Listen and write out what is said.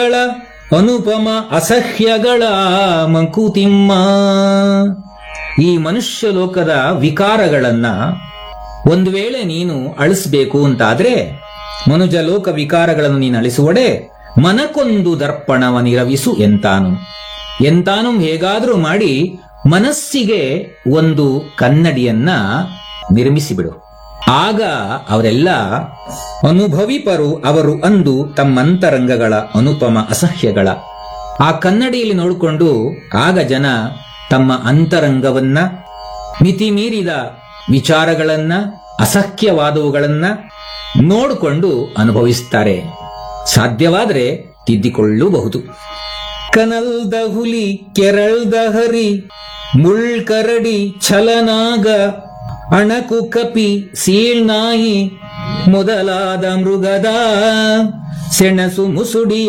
ಗಳ ಅನುಪಮ ಅಸಹ್ಯಗಳ ಮಂಕುತಿಮ್ಮ ಈ ಮನುಷ್ಯ ಲೋಕದ ವಿಕಾರಗಳನ್ನ ಒಂದು ವೇಳೆ ನೀನು ಅಳಿಸ್ಬೇಕು ಅಂತಾದ್ರೆ ಮನುಜ ಲೋಕ ವಿಕಾರಗಳನ್ನು ನೀನು ಅಳಿಸುವಡೆ ಮನಕೊಂದು ದರ್ಪಣವನಿರವಿಸು ಎಂತಾನು ಎಂತಾನು ಹೇಗಾದ್ರೂ ಮಾಡಿ ಮನಸ್ಸಿಗೆ ಒಂದು ಕನ್ನಡಿಯನ್ನ ನಿರ್ಮಿಸಿಬಿಡು ಆಗ ಅವರೆಲ್ಲ ಅನುಭವಿಪರು ಅವರು ಅಂದು ತಮ್ಮಂತರಂಗಗಳ ಅನುಪಮ ಅಸಹ್ಯಗಳ ಆ ಕನ್ನಡಿಯಲ್ಲಿ ನೋಡಿಕೊಂಡು ಆಗ ಜನ ತಮ್ಮ ಅಂತರಂಗವನ್ನ ಮಿತಿಮೀರಿದ ವಿಚಾರಗಳನ್ನ ಅಸಹ್ಯವಾದವುಗಳನ್ನ ನೋಡಿಕೊಂಡು ಅನುಭವಿಸ್ತಾರೆ ಸಾಧ್ಯವಾದರೆ ತಿದ್ದಿಕೊಳ್ಳಬಹುದು ಕನಲ್ದ ಹುಲಿ ಕೆರಳ್ದ ಹರಿ ಮುಳ್ಕರಡಿ ಛಲನಾಗ ಅಣಕು ಕಪಿ ಸೀಳ್ನಾಯಿ ಮೊದಲಾದ ಮೃಗದ ಸೆಣಸು ಮುಸುಡಿಯ